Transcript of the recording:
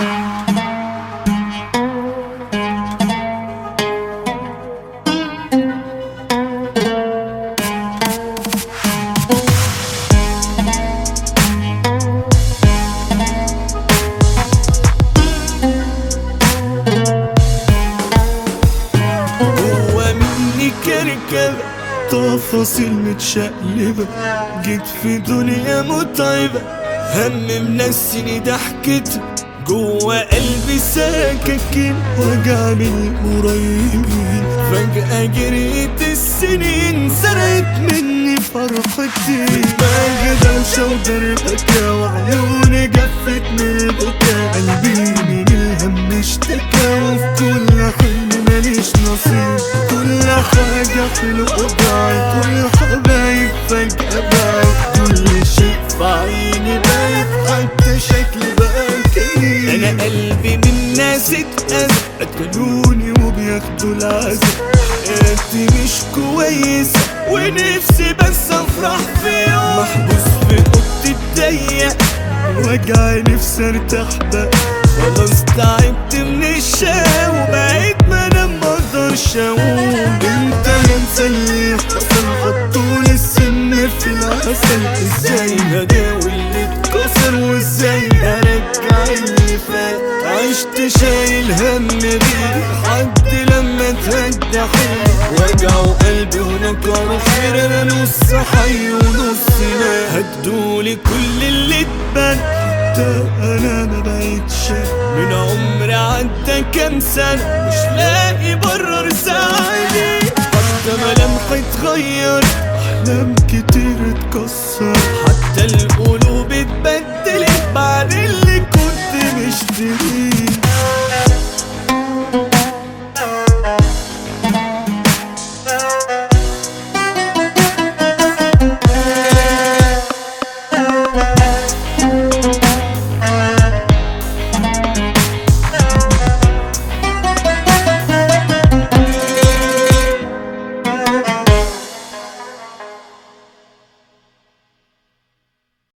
هو مني كركبة تفاصيل متشقلبة جيت في دنيا متعبة هم منسيني ضحكتها جوا قلبي سكاكين وجع من قريبين فجأة جريت السنين سرقت مني فرحتي دماغي دوشة وضربتها وعيوني جفت من البكا قلبي من الهم اشتكى وفي كل حلم ماليش نصيب كل حاجة حلوة ضاعت والحبايب فجأة باعت كل شيء في عيني بايت حتى شكلي بقى كئيب أنا قلبي من ناس اتأذى قتلوني وبياخدوا العزا حياتي مش كويسة ونفسي بس افرح في يوم محبوس في اوضتي الضيق وجعي نفسي ارتاح بقى خلاص تعبت من الشقا وبقيت بنام مقدرش اقوم انت انسى اللي حصل حطولي السم في العسل ازاي هداوي اللي اتكسر وازاي هرجع اللي فات عشت شايل هم بيه لحد لما اتهدى حيل وجع قلبي ونكر خير انا نص حي ونص مات هدولي كل اللي اتبنى حتى انا ما بقتش من عمري عدى كام سنة مش لاقي برر ساعدي حتى ملامحي اتغير احلام كتير اتكسر حتى القول